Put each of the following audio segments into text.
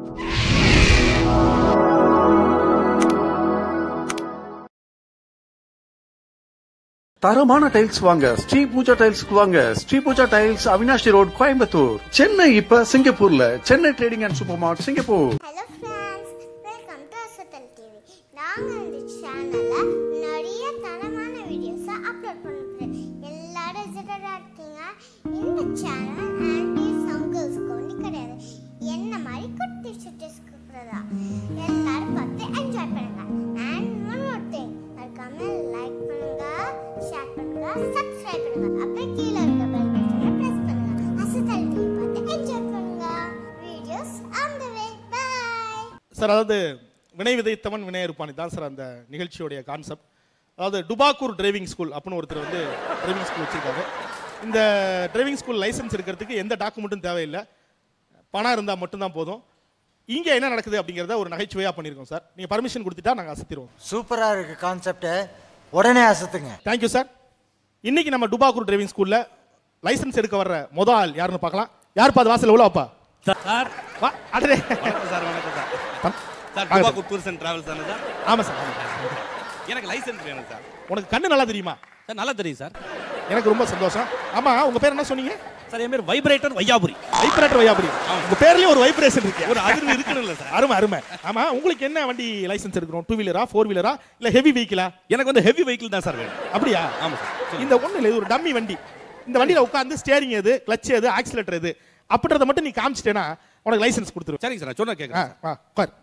தரமான டைல்ஸ் வாங்க ஸ்ரீ பூஜா டைல்ஸ்க்கு வாங்க ஸ்ரீ பூஜா டைல்ஸ் அவினாஷி ரோட் கோயம்புத்தூர் சென்னை இப்ப சிங்கப்பூர்ல Chennai trading and super mart Singapore hello friends welcome to Asathal TV நாங்கள் இந்த சேனலில் நிறைய தரமான வீடியோஸை அப்லோட் பண்ணுறோம் எல்லாரும் எக்ஸைட்டடாக இருக்கீங்க இந்த சேனல் ஆன்டிஸ் அங்கிள்ஸ்க்கு ஒன்று கிடையாது என்ன மாதிரி குட்டி சுட்டிஸ்க்கு தான் எல்லாரும் பார்த்து என்ஜாய் பண்ணுங்க அண்ட் ஒன் மோர் திங் மறக்காம லைக் பண்ணுங்க ஷேர் பண்ணுங்க சப்ஸ்கிரைப் பண்ணுங்க அப்புறம் கீழே இருக்க பெல் பட்டனை ப்ரெஸ் பண்ணுங்க அசத்தல் டிவி பார்த்து என்ஜாய் பண்ணுங்க videos on the way bye sir அதாவது வினை விதைத்தவன் வினை இருப்பான் தான் சார் அந்த நிகழ்ச்சியோடைய கான்செப்ட் அதாவது டுபாக்கூர் டிரைவிங் ஸ்கூல் அப்படின்னு ஒருத்தர் வந்து டிரைவிங் ஸ்கூல் வச்சிருக்காரு இந்த டிரைவிங் ஸ்கூல் லைசன்ஸ் எடுக்கிறதுக்கு எந்த டாக்குமெண்ட்டும் தேவையில்லை பணம் இருந்தால் மட்டும்தான் போதும் இங்கே என்ன நடக்குது அப்படிங்கிறத ஒரு நகைச்சுவையாக பண்ணியிருக்கோம் சார் நீங்கள் பர்மிஷன் கொடுத்துட்டா நாங்கள் அசத்திடுவோம் சூப்பரா இருக்கு கான்செப்ட் உடனே அசத்துங்க தேங்க்யூ சார் இன்னைக்கு நம்ம டுபாக்கூர் டிரைவிங் ஸ்கூலில் லைசன்ஸ் எடுக்க வர்ற மொதல் ஆள் யாருன்னு பார்க்கலாம் யாருப்பா அது வாசல் எவ்வளோ அப்பா சார் வா அடடே வணக்கம் சார் வணக்கம் சார் தம்- சார் வாங்க டுபாக்கூர் டூர்ஸ் அண்ட் டிராவல்ஸ் தானே சார் ஆமாம் சார் ஆமாம் சார். எனக்கு லைசென்ஸ் வேணும் சார் உனக்கு கண்ணு நல்லா தெரியுமா சார் நல்லா தெரியும் சார் எனக்கு ரொம்ப சந்தோஷம் ஆமா உங்க பேர் என்ன சொன்னீங்க சார் என் பேர் வைப்ரேட்டர் வையாபுரி வைப்ரேட்டர் வையாபுரி உங்க பேர்லயே ஒரு வைப்ரேஷன் இருக்கு ஒரு அதிர்வு இருக்கணும்ல சார் அருமை அருமை ஆமா உங்களுக்கு என்ன வண்டி லைசென்ஸ் எடுக்கணும் டூ வீலரா ஃபோர் வீலரா இல்ல ஹெவி வெஹிக்கிளா எனக்கு வந்து ஹெவி வெஹிக்கிள் தான் சார் வேணும் அப்படியா ஆமா சார் இந்த ஒண்ணு இல்ல இது ஒரு டம்மி வண்டி இந்த வண்டியில உட்காந்து ஸ்டேரிங் எது கிளட்ச் எது ஆக்சிலேட்டர் எது அப்படின்றத மட்டும் நீ காமிச்சிட்டேனா உனக்கு லைசென்ஸ் கொடுத்துருவேன் சரிங்க சார் நான் சொன்ன ஆ, கேட்குறேன் வா உட்கார்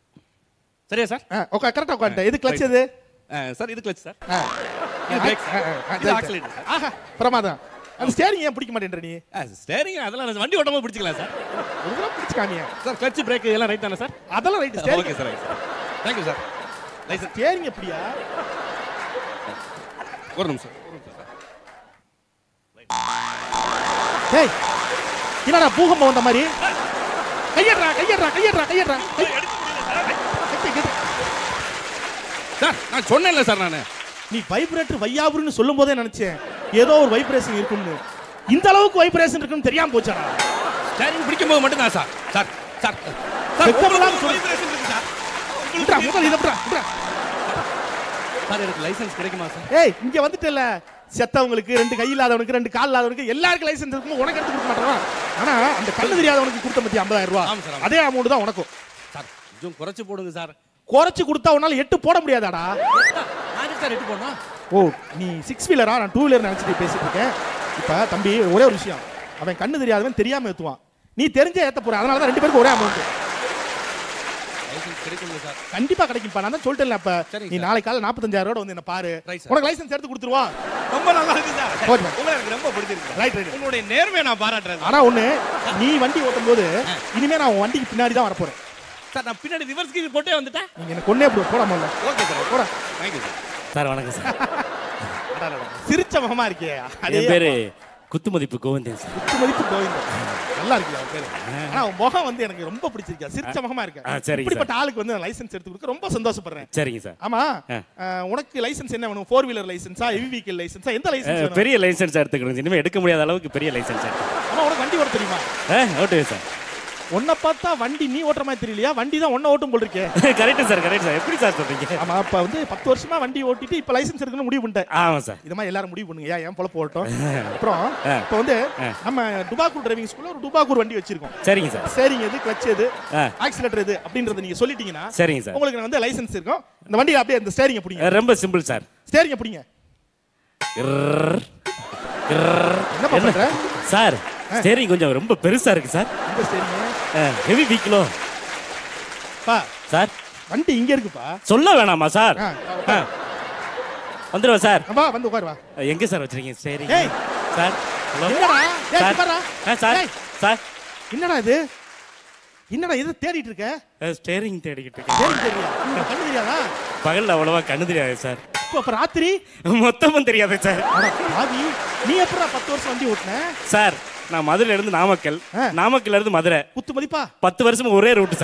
சரியா சார் ஆ, உட்கார் கரெக்டா உட்காந்துட்டேன் எது கிளட்ச் எது ஆ, சார் இது கிளச் சார் ஆ. இது brake, ஆ, ஆ, ஆ, இது சரி, accelerator, சரி. sir. ஆஹா பிரமாதம் அந்த ஸ்டேரிங் ஏன் பிடிக்க மாட்டேன்ற நீ ஸ்டேரிங் அதெல்லாம் நான் வண்டி ஓட்டும் போது பிடிச்சிக்கலாம் சார் ஒரு தடவை பிடிச்சிக்காமிய சார் கிளச் பிரேக் எல்லாம் ரைட் தானே சார் அதெல்லாம் right okay steering sir right sir thank you sir licence steering எப்படியா ஒரு நிமிஷம் ஒரு நிமிஷம் சார் டேய் என்னடா பூகம்பம் வந்த மாதிரி கையடுறா கையடுறா கையடுறா கையடுறா சார் நான் சொன்னேன்ல சார் நான் நீ வைப்ரேட்டர் வையாபுரின்னு சொல்லும் போதே நினைச்சேன் ஏதோ ஒரு வைப்ரேஷன் இருக்கும்னு இந்த அளவுக்கு வைப்ரேஷன் இருக்குன்னு தெரியாம போச்சாடா ஸ்டேரிங் பிடிக்கும் போது மட்டும் தான் சார் சார் சார் சார் வெக்கப்படாம உங்களுக்கு சொல்லு. vibration இருக்கு சார் விட்றா, முதல்ல இதை விட்றா, விட்றா. சார் எனக்கு லைசென்ஸ் கிடைக்குமா சார் ஏய் இங்க வந்துட்டல செத்தவங்களுக்கு ரெண்டு கை இல்லாதவனுக்கு ரெண்டு கால் இல்லாதவனுக்கு எல்லாருக்கும் லைசென்ஸ் இருக்கும் உனக்கு எடுத்து கொடுக்க மாட்டான் ஆனா அந்த கண்ணு தெரியாதவனுக்கு கொடுத்த பத்தி ஐம்பதாயிரம் ஆமா ரூபாய் சார், ஆமா. அதே அமௌண்ட் தான் உனக்கும் சார் கொஞ்சம் குறைச்சு போடுங்க சார் குறைச்சு கொடுத்தா உன்னால எட்டு போட முடியாதாடா நான் சார் எட்டு போடணும் ஓ நீ சிக்ஸ் வீலரா நான் டூ வீலர் நினைச்சிட்டு பேசிட்டு இருக்கேன் இப்ப தம்பி ஒரே ஒரு விஷயம் அவன் கண்ணு தெரியாதவன் தெரியாம ஏத்துவான் நீ தெரிஞ்சே ஏத்த போற அதனால தான் ரெண்டு பேருக்கும் ஒரே அமௌண்ட் லைசென்ஸ் கிடைக்குங்க சார் கண்டிப்பா கிடைக்கும்பா நான் தான் சொல்லிட்டேன்ல அப்ப சரிங்க நீ சார். நாளை காலை நாற்பத்தஞ்சாயிரம் ரூபாய் வந்து என்ன பாரு Right, sir. உனக்கு லைசென்ஸ் எடுத்து கொடுத்துருவான் ரொம்ப நல்லா இருக்கு சார் ஓகே. உங்களை எனக்கு ரொம்ப பிடிச்சிருக்கு ரைட் ரைட் உங்களுடைய நேர்மையை நான் பாராட்டுறேன் ஆனா ஒண்ணு நீ வண்டி ஓட்டும் போது இனிமே நான் உன் வண்டிக்கு பின்னாடி தான் வரப்போறேன் சார் நான் பின்னாடி ரிவர்ஸ் கீழ் போட்டே வந்துட்டேன் நீங்க எனக்கு ஒன்னே அப்படி போடாம இல்ல ஓகே சார் போடா தேங்க்யூ சார் சார் வணக்கம் சார் சிரிச்ச முகமா இருக்கே என் பேரு குத்துமதிப்பு கோவிந்தன் சார் குத்து மதிப்பு கோவிந்தன் நல்லா இருக்கு அவன் பேரு ஆனா உன் முகம் வந்து எனக்கு ரொம்ப பிடிச்சிருக்கா சிரிச்ச முகமா இருக்கு ஆ, சரிங்க இப்படிப்பட்ட ஆளுக்கு வந்து லைசென்ஸ் எடுத்து கொடுக்க ரொம்ப சந்தோஷப்படுறேன் சரிங்க சார் ஆமா ஆ. அஹ், உனக்கு லைசென்ஸ் என்ன வேணும் ஃபோர் வீலர் லைசென்ஸா ஹெவி வெஹிக்கிள் லைசென்ஸா எந்த அஹ், லைசென்ஸ் வேணும் பெரிய லைசன்ஸ் எடுத்துக்கணும் இனிமே எடுக்க முடியாத அளவுக்கு பெரிய லைசன்ஸ் எடுத்துக்கணும் ஆமா உனக்கு வண்டி ஓட்ட தெரியுமா ஓட்டுவேன் சார் உன்னை பார்த்தா வண்டி நீ ஓட்டுற மாதிரி தெரியலையா வண்டி தான் ஒன்ன ஓட்டும் போல் இருக்கே கரெக்ட் சார் கரெக்ட் சார் எப்படி சார் சொல்றீங்க ஆமா அப்ப வந்து பத்து வருஷமா வண்டி ஓட்டிட்டு இப்ப லைசென்ஸ் எடுக்கணும் முடிவு பண்ணிட்டேன் ஆமாம் சார் இது மாதிரி எல்லாரும் முடிவு பண்ணுங்க ஏன் ஏன் பொழப்பு ஓட்டும் அப்புறம் ஆ. இப்போ வந்து ஆ. நம்ம டுபாக்கூர் டிரைவிங் ஸ்கூல்ல ஒரு டுபாக்கூர் வண்டி வச்சிருக்கோம் சரிங்க சார் சரிங்க எது கிளச் எது ஆ. ஆக்சிலேட்டர் எது அப்படின்றத நீங்க சொல்லிட்டீங்கன்னா சரிங்க சார் உங்களுக்கு வந்து லைசென்ஸ் இருக்கும் இந்த வண்டி அப்படியே இந்த ஸ்டேரிங்க பிடிங்க அஹ், ரொம்ப சிம்பிள் சார் ஸ்டேரிங்க பிடிங்க என்ன பண்ற சார் ஸ்டேரிங் கொஞ்சம் ரொம்ப பெருசா இருக்கு சார் இந்த ஸ்டேரிங்க ஹெவி வீக்கிலோ பா சார் வண்டி இங்க இருக்குப்பா சொல்ல வேணாமா சார் ஆ, ஆ. வந்துடுவா சார் வா வந்து உட்காரு வா எங்க சார் வச்சிருக்கீங்க ஸ்டேரிங் ஏய். சார் ஹலோ என்னடா ஏய், சார் உட்கார்றா. ஆ, சார் ஏய், சார் என்னடா இது என்னடா இது தேடிட்டு இருக்க ஸ்டேரிங் தேடிக்கிட்டு இருக்கேன் ஸ்டேரிங் தெரியா உனக்கு கண்ணு தெரியாதா பகல்ல அவ்வளவா கண்ணு தெரியாது சார் இப்போ அப்ப ராத்திரி மொத்தமும் தெரியாது சார் அட பாவி நீ எப்படா பத்து வருஷம் வண்டி ஓட்டுன சார் நான் மதுரையில இருந்து நாமக்கல் ஆ. நாமக்கல்ல இருந்து மதுரை குத்து மதிப்பா பத்து வருஷம் ஒரே ரூட் சார்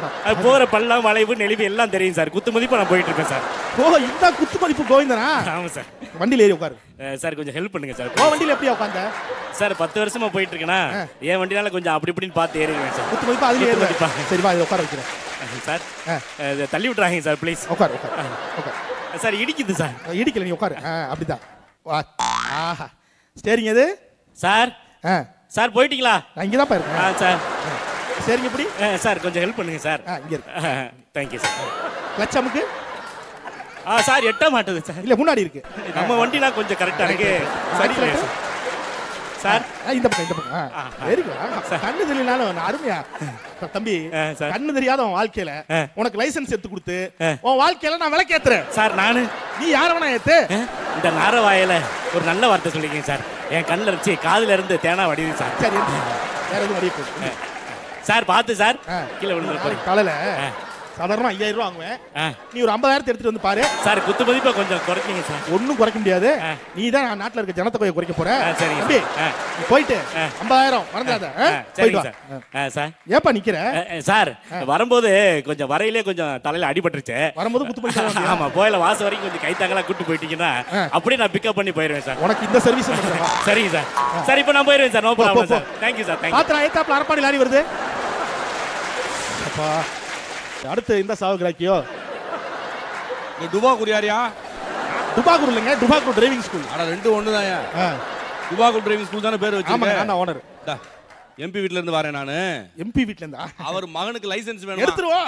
அது போற பள்ளம் வளைவு நெளிவு எல்லாம் தெரியும் சார் குத்து மதிப்பா நான் போயிட்டு இருக்கேன் சார் ஓ இந்த குத்து மதிப்பு கோவிந்தனா ஆமா சார் வண்டியில ஏறி உட்காரு அஹ் சார் கொஞ்சம் ஹெல்ப் பண்ணுங்க சார் ஓ வண்டியில எப்படியா உட்காந்த சார் பத்து வருஷமா போயிட்டு இருக்கேன்னா என் வண்டினால கொஞ்சம் அப்படி இப்படின்னு பார்த்து ஏறிடுவேன் சார் குத்து மதிப்பு அதுலயே குத்து ஏறு மதிப்பா. சரி வா இதை உட்கார வைக்கிறேன் சார் ஆ. அஹ் இதை தள்ளி விட்டுறாங்க சார் ப்ளீஸ் உட்கார் உட்கார் உட்கார் சார் இடிக்குது சார் இடிக்கல நீ உட்காரு ஆ அப்படிதான் வா ஆஹா ஸ்டேரிங் எது சார் ஆ சார் போயிட்டீங்களா நான் இங்கே தான் ஆ இருக்கேன் சார் ஸ்டேரிங் எப்படி அஹ் சார் கொஞ்சம் ஹெல்ப் பண்ணுங்க சார் ஆ இங்கே இருக்கு தேங்க்யூ சார் கிளச் அமுக்கு ஆ சார் எட்ட மாட்டுது சார் இல்ல முன்னாடி இருக்கு நம்ம வண்டினா கொஞ்சம் கரெக்டா இருக்கு சரி Accelerator? சார் ஆ, இந்த பக்கம் இந்த பக்கம் ஆ, வெரி குட் கண்ணு தெரியலனாலும் அருமையா தம்பி ஆ, சார். கண்ணு தெரியாத உன் வாழ்க்கையில ஆ. உனக்கு லைசென்ஸ் எடுத்து கொடுத்து ஆ. உன் வாழ்க்கையில நான் விளக்கேத்துறேன் சார் நானு நீ யார வேணா ஏத்து அஹ், இந்த நார வாயில ஒரு நல்ல வார்த்தை சொல்லிக்கங்க சார் என் கண்ணில் இருந்துச்சு காதுல இருந்து தேனா வடியுது சார் சரி எடுத்து. வேற எதுவும் வடிய போகுது சார் பார்த்து சார் ஆ. கீழே விழுந்து போய் காலையில சாதாரண ஐயாயிரம் ரூபா வாங்குவேன் நீ ஒரு ஐம்பதாயிரத்தை எடுத்துட்டு வந்து பாரு சார் குத்து மதிப்பா கொஞ்சம் குறைச்சிங்க சார் ஒண்ணும் குறைக்க முடியாது ஆ. நீ தான் நாட்டுல இருக்க ஜனத்தொகையை குறைக்க போற ஆ, சரிங்க. தம்பி, ஆ. நீ போயிட்டு ஆ. ஐம்பதாயிரம் மறந்துடாத ஆ? ஆ, போயிட்டு சரிங்க வா சார் ஆ, சார் ஏப்பா நிக்கிற அஹ், அஹ், சார் வரும்போது கொஞ்சம் வரையிலே கொஞ்சம் தலையில அடிபட்டுருச்சு வரும்போது குத்து பண்ணி தர வேண்டியதா? ஆமா போயில வாசம் வரைக்கும் கொஞ்சம் கைத்தாங்களா கூட்டு போயிட்டீங்கன்னா ஆ. அப்படியே நான் பிக்கப் பண்ணி போயிருவேன் சார் உனக்கு இந்த சர்வீஸ் பண்றவா சரிங்க சார் சார் இப்போ நான் போயிருவேன் சார் நோ போ, ப்ராப்ளம் போ. சார் தேங்க்யூ சார் தேங்க்யூ பாத்திரம் ஏத்தாப்புல அரப்பாடி லாரி வருது அப்பா அடுத்து இந்த சாவுகிறாக்கியோ இந்த டுபா குடியாரியா டுபாக்கூர் இல்லைங்க டுபாக்கூர் டிரைவிங் ஸ்கூல் அட ரெண்டு ஒண்ணுதான்யா டுபாக்கூர் டிரைவிங் ஸ்கூல் தானே பேர் ஆமாங்க வச்சிருக்கேன் நான் ஓனர் எம்பி வீட்ல இருந்து வரேன் நானு எம்பி வீட்ல இருந்தா அவர் மகனுக்கு லைசென்ஸ் வேணும் எடுத்துருவோம்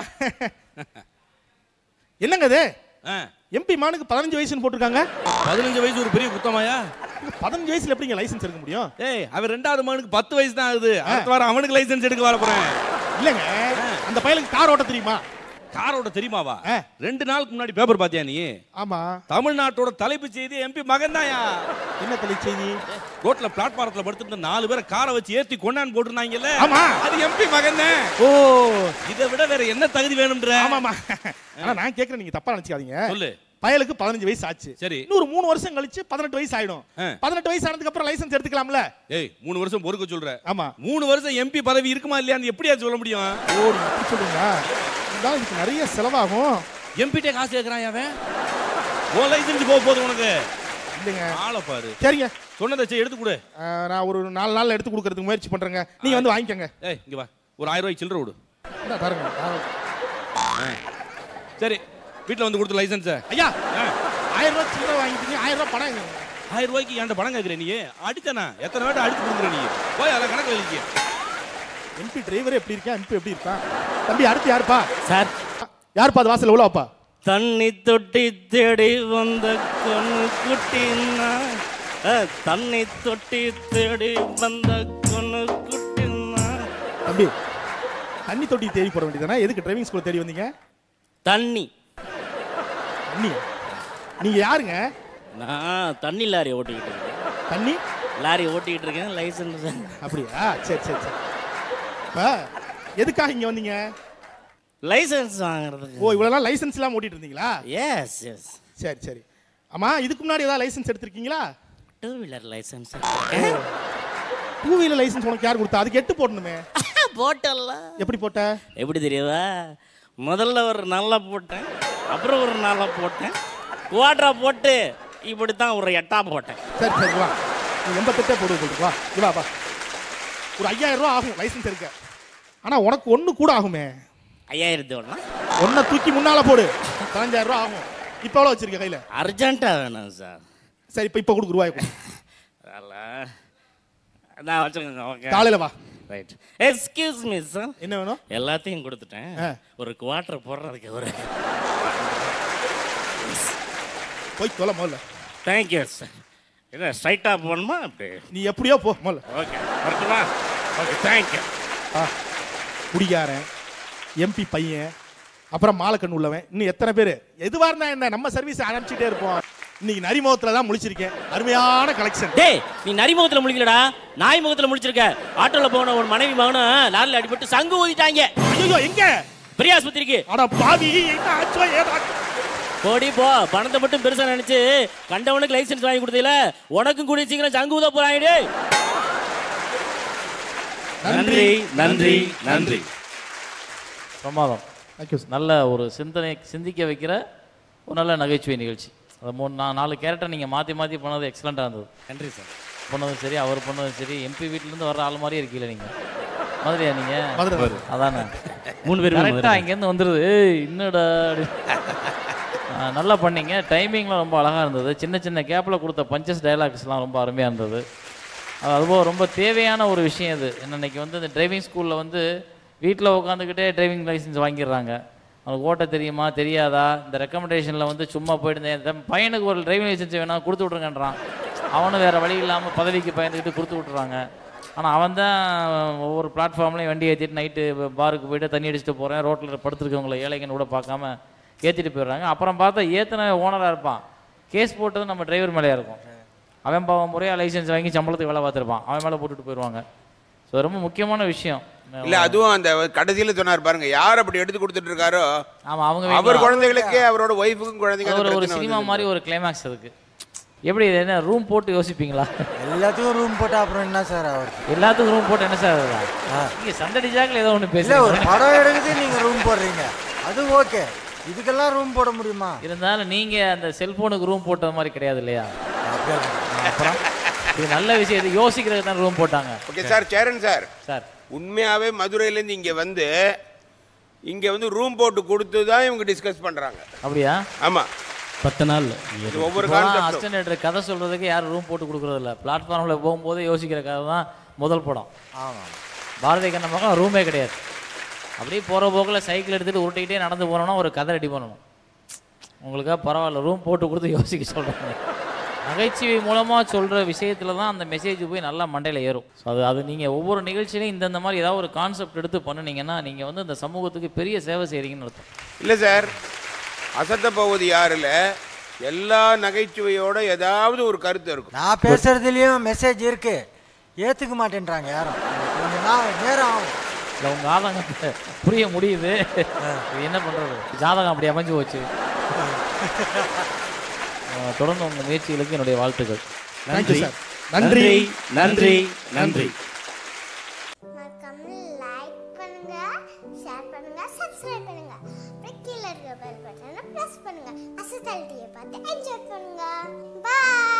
என்னங்க இது ஆ, எம்பி மானுக்கு பதினஞ்சு வயசுன்னு போட்டிருக்காங்க பதினஞ்சு வயசு ஒரு பெரிய குத்தமாயா பதினஞ்சு வயசுல எப்படிங்க லைசென்ஸ் எடுக்க முடியும் ஏய் அவன் ரெண்டாவது மகனுக்கு பத்து வயசு தான் ஆகுது அடுத்த வாரம் அவனுக்கு லைசென்ஸ் எடுக்க வர போறேன் இல்லங்க அந்த பையனுக்கு கார் ஓட்ட தெரியுமா காரோட தெரியுமாவா ஆ. ரெண்டு நாளுக்கு முன்னாடி பேப்பர் பாத்தியா நீ ஆமா தமிழ்நாட்டோட தலைப்பு செய்தி எம்பி மகன் தான்யா என்ன தலை செய்தி ரோட்ல பிளாட்பாரத்துல படுத்துட்டு நாலு பேரை காரை வச்சு ஏத்தி கொண்டாந்து போட்டுருந்தாங்கல்ல ஆமா. அது எம்பி மகன் தான் ஓ இதை விட வேற என்ன தகுதி வேணும்ன்ற ஆமாமா ஆனா நான் கேக்குறேன் நீங்க தப்பா நினைச்சுக்காதீங்க சொல்லு பயலுக்கு பதினஞ்சு வயசு ஆச்சு சரி. இன்னொரு மூணு வருஷம் கழிச்சு பதினெட்டு வயசு ஆயிடும் ஆ. பதினெட்டு வயசு ஆனதுக்கு அப்புறம் லைசென்ஸ் எடுத்துக்கலாம்ல ஏய் மூணு வருஷம் பொறுக்க சொல்ற ஆமா மூணு வருஷம் எம்பி பதவி இருக்குமா இல்லையான்னு எப்படியா சொல்ல முடியும் ஓ நீங்க அப்படி சொல்றீங்களா இதான் இதுக்கு நிறைய செலவாகும் எம்பிட்டே காசு கேட்கறான் அவன் ஓ லைசென்ஸ் போக போகுது உனக்கு இல்லைங்க ஆளை பாரு சரிங்க சொன்னதை செய், எடுத்து கொடு ஆ, நான் ஒரு நாலு நாள்ல எடுத்து கொடுக்கறதுக்கு முயற்சி பண்றேங்க நீங்க வந்து வாங்கிக்கோங்க ஏய் இங்க வா ஒரு ஆயிரம் ரூபாய்க்கு சில்லற விடு இந்தா தரேங்க தாரேன். சரி வீட்ல வந்து கொடுத்து லைசென்ஸ் ஐயா ஆயிரம் ரூபாய் சில்லறை வாங்கிட்டீங்க ஆயிரம் ரூபாய் பணம் எங்க? ஆயிரம் ரூபாய்க்கு என்கிட்ட பணம் கேட்குற நீ அடிச்சனா எத்தனை வாட்டி அடிச்சு கொடுக்குற நீ போய் அதை கணக்கு வெளிக்கு எம்பி டிரைவர் எப்படி இருக்கா எம்பி எப்படி இருக்கான் தம்பி அடுத்து யாருப்பா சார் யாருப்பா அது வாசல்ல உள்ள வாப்பா தண்ணி தொட்டி தேடி வந்த கொன்னு குட்டினா அஹ், தண்ணி தொட்டி தேடி வந்த கொன்னு குட்டினா தம்பி தண்ணி தொட்டி தேடி போட வேண்டியதானே எதுக்கு டிரைவிங் ஸ்கூல் தேடி வந்தீங்க தண்ணி தண்ணி நீங்க யாருங்க நான் தண்ணி லாரி ஓட்டிக்கிட்டு இருக்கேன் தண்ணி லாரி ஓட்டிக்கிட்டு இருக்கேன் லைசன்ஸ் அப்படியா சரி சரி சரி இப்ப எதுக்காக இங்க வந்தீங்க லைசன்ஸ் வாங்குறதுக்கு ஓ இவ்வளவு நாள் லைசென்ஸ் இல்லாம ஓட்டிட்டு இருந்தீங்களா எஸ் எஸ் சரி சரி ஆமா இதுக்கு முன்னாடி ஏதாவது லைசென்ஸ் எடுத்திருக்கீங்களா two wheeler licence two wheeler licence உனக்கு யார் கொடுத்தா அதுக்கு எட்டு போடணுமே போட்டல்ல எப்படி போட்ட எப்படி தெரியுதா முதல்ல ஒரு நல்லா போட்டேன் அப்புறம் ஒரு நல்லா போட்டேன் குவாட்ரா போட்டு இப்படி தான் ஒரு எட்டா போட்டேன் சரி சரி வா நீ எண்பத்தெட்டே போடுவது சொல்லிட்டு வா இங்க வா வா ஒரு ஐயாயிரம் ரூபா ஆகும் லைசென்ஸ் எடுக்க ஆனா உனக்கு ஒண்ணு கூட ஆகுமே ஐயாயிரத்தி ஒன்றா ஒன்றை தூக்கி முன்னால போடு பதினஞ்சாயிரம் ரூபா ஆகும் இப்போ எவ்வளோ வச்சிருக்க கையில அர்ஜென்ட்டாக வேணும் சார் சரி இப்போ இப்போ கொடுக்கு ரூபாய் கொடு. அதெல்லாம் நான் வச்சுக்கோங்க ஓகே காலையில வா ரைட் எக்ஸ்கியூஸ் மீ சார் என்ன வேணும் எல்லாத்தையும் கொடுத்துட்டேன் ஆ. ஒரு குவார்டர் போடுறதுக்கு ஒரு போய் தொலை முதல்ல தேங்க்யூ சார் என்ன ஸ்ட்ரைட்டாக போகணுமா அப்படி நீ எப்படியோ போ முதல்ல ஓகே வரட்டுமா ஓகே தேங்க்யூ ஆ குடிகாரன் எம்பி பையன் அப்புறம் மாலக்கண் உள்ளவன் இன்னும் எத்தனை பேர் எதுவாக இருந்தா என்ன நம்ம சர்வீஸ் ஆரம்பிச்சுட்டே இருப்போம் இன்னைக்கு நரிமுகத்தில் தான் முழிச்சிருக்கேன் அருமையான கலெக்ஷன் டேய் நீ நரி முகத்துல முழிக்கலடா நாய் முகத்துல முழிச்சிருக்க ஆட்டோல போன ஒரு மனைவி மகனும் லாரில அடிபட்டு சங்கு ஊதிட்டாங்க ஐயோ எங்க பெரிய ஆஸ்பத்திரிக்கு அட பாவி என்ன ஆச்சோ ஏதா போடி போ பணத்தை மட்டும் பெருசா நினைச்சு கண்டவனுக்கு லைசென்ஸ் வாங்கி கொடுத்தீல உனக்கும் கூடிய சீக்கிரம் சங்கு ஊத போறாங்க டேய் நன்றி நன்றி நன்றி பிரமாதம் தேங்க்யூ சார் நல்ல ஒரு சிந்தனை சிந்திக்க வைக்கிற ஒரு நல்ல நகைச்சுவை நிகழ்ச்சி அது மூணு நான் நாலு கேரக்டர் நீங்கள் மாற்றி மாற்றி பண்ணது எக்ஸலண்ட்டாக இருந்தது நன்றி சார் பண்ணதும் சரி அவர் பண்ணதும் சரி எம்பி வீட்டிலேருந்து வர்ற ஆள் மாதிரியே இருக்கீங்களே நீங்கள் மதுரையா நீங்கள் மதுரை அதானே மூணு பேரும் கரெக்டாக இங்கேருந்து வந்துடுது ஏய் இன்னடா அப்படி. ஆ, நல்லா பண்ணீங்க டைமிங்லாம் ரொம்ப அழகாக இருந்தது சின்ன சின்ன கேப்பில் கொடுத்த பஞ்சஸ் டயலாக்ஸ்லாம் ரொம்ப அருமையாக இருந்தது அது அதுபோல் ரொம்ப தேவையான ஒரு விஷயம் இது என்ன இன்னைக்கு வந்து இந்த டிரைவிங் ஸ்கூலில் வந்து வீட்டில் உட்காந்துக்கிட்டே டிரைவிங் லைசன்ஸ் வாங்கிடுறாங்க அவனுக்கு ஓட்ட தெரியுமா தெரியாதா இந்த ரெக்கமெண்டேஷனில் வந்து சும்மா போயிட்டு என் பையனுக்கு ஒரு டிரைவிங் லைசன்ஸ் வேணா கொடுத்து விட்ருங்கன்றான் அவனும் வேறு வழி இல்லாமல் பதவிக்கு பயந்துக்கிட்டு கொடுத்து விட்றாங்க ஆனால் அவன் தான் ஒவ்வொரு பிளாட்ஃபார்ம்லையும் வண்டி ஏற்றிட்டு நைட்டு பாருக்கு போயிட்டு தண்ணி அடிச்சுட்டு போகிறேன் ரோட்டில் படுத்துருக்கவங்கள ஏழைங்கன்னு கூட பார்க்காம ஏற்றிட்டு போயிடுறாங்க அப்புறம் பார்த்தா ஏற்றின ஓனராக இருப்பான் கேஸ் போட்டது நம்ம டிரைவர் மேலேயே இருக்கும் அவன் பாவம் முறையாக லைசென்ஸ் வாங்கி சம்பளத்துக்கு வேலை பார்த்துருப்பான் அவன் மேலே போட்டுட்டு போயிடுவாங்க ஸோ ரொம்ப முக்கியமான விஷயம் இல்ல அதுவும் அந்த கடைசியில சொன்னார் பாருங்க யார் அப்படி எடுத்து கொடுத்துட்டு இருக்காரோ ஆமாம் அவங்க அவர் வீட்டுல- குழந்தைகளுக்கே அவரோட ஒய்ஃபுக்கும் குழந்தைங்க அது அந்த ஒரு ஒரு பிரச்சனை சினிமா வந்தது. மாதிரி ஒரு கிளைமேக்ஸ் இருக்கு எப்படி இது என்ன ரூம் போட்டு யோசிப்பீங்களா எல்லாத்துக்கும் ரூம் போட்டா அப்புறம் என்ன சார் அவருக்கு எல்லாத்துக்கும் ரூம் போட்டு என்ன சார் ஆ. நீங்க சண்டை ஜாக்கில் ஏதோ ஒன்று இல்ல ஒரு பேசுறீங்க படம் எடுக்குது நீங்க ரூம் போடுறீங்க அது ஓகே இதுக்கெல்லாம் ரூம் போட முடியுமா இருந்தாலும் நீங்க அந்த செல்போனுக்கு ரூம் போட்டது மாதிரி கிடையாது இல்லையா அப்படியா? அப்புறம் இது நல்ல விஷயம் இது யோசிக்கிறதுக்கு தான் ரூம் போட்டாங்க okay sir Cheran sir sir உண்மையாவே மதுரையில இருந்து இங்க வந்து இங்க வந்து ரூம் போட்டு கொடுத்து தான் இவங்க டிஸ்கஸ் பண்றாங்க அப்படியா ஆமா பத்து நாள் இது ஒவ்வொரு இப்போலாம் கான்செப்டும் அஸ்டன்டேட்டர் கதை சொல்றதுக்கு யாரும் ரூம் போட்டு கொடுக்கறது இல்ல பிளாட்ஃபார்மில் போகும்போது யோசிக்கிற கதை தான் முதல் படம் ஆமா பாரதிய கண்ண பக்கம் ரூமே கிடையாது அப்படியே போகிற போக்கில் சைக்கிள் எடுத்துகிட்டு உருட்டிக்கிட்டே நடந்து போனோம்னா ஒரு கதை ரெடி பண்ணணும் உங்களுக்காக பரவாயில்ல ரூம் போட்டு கொடுத்து யோசிக்க சொல்கிறாங்க நகைச்சுவை மூலமாக சொல்கிற விஷயத்தில் தான் அந்த மெசேஜ் போய் நல்லா மண்டையில் ஏறும் ஸோ அது அது நீங்கள் ஒவ்வொரு நிகழ்ச்சியிலையும் இந்தந்த மாதிரி ஏதாவது ஒரு கான்செப்ட் எடுத்து பண்ணுனீங்கன்னா நீங்கள் வந்து இந்த சமூகத்துக்கு பெரிய சேவை செய்கிறீங்கன்னு அர்த்தம் இல்ல சார் அசத்த போவது யாருல எல்லா நகைச்சுவையோட ஏதாவது ஒரு கருத்து இருக்கும் நான் பேசுறதுலயும் மெசேஜ் இருக்கு ஏத்துக்க மாட்டேன்றாங்க யாரும் கொஞ்ச நாள் நேரம் ஆகும் இல்லை உங்கள் ஆதங்கத்தை புரிய முடியுது இது என்ன பண்ணுறது ஜாதகம் அப்படி அமைஞ்சு போச்சு அஹ் தொடர்ந்து உங்கள் முயற்சிகளுக்கு என்னுடைய வாழ்த்துக்கள் தேங்க்யூ சார் நன்றி நன்றி நன்றி மறக்காம லைக் பண்ணுங்க ஷேர் பண்ணுங்க சப்ஸ்கிரைப் பண்ணுங்க அப்புறம் கீழே இருக்க பெல் பட்டனை ப்ரெஸ் பண்ணுங்க அசத்தல் டிவியை பார்த்து என்ஜாய் பண்ணுங்க பாய்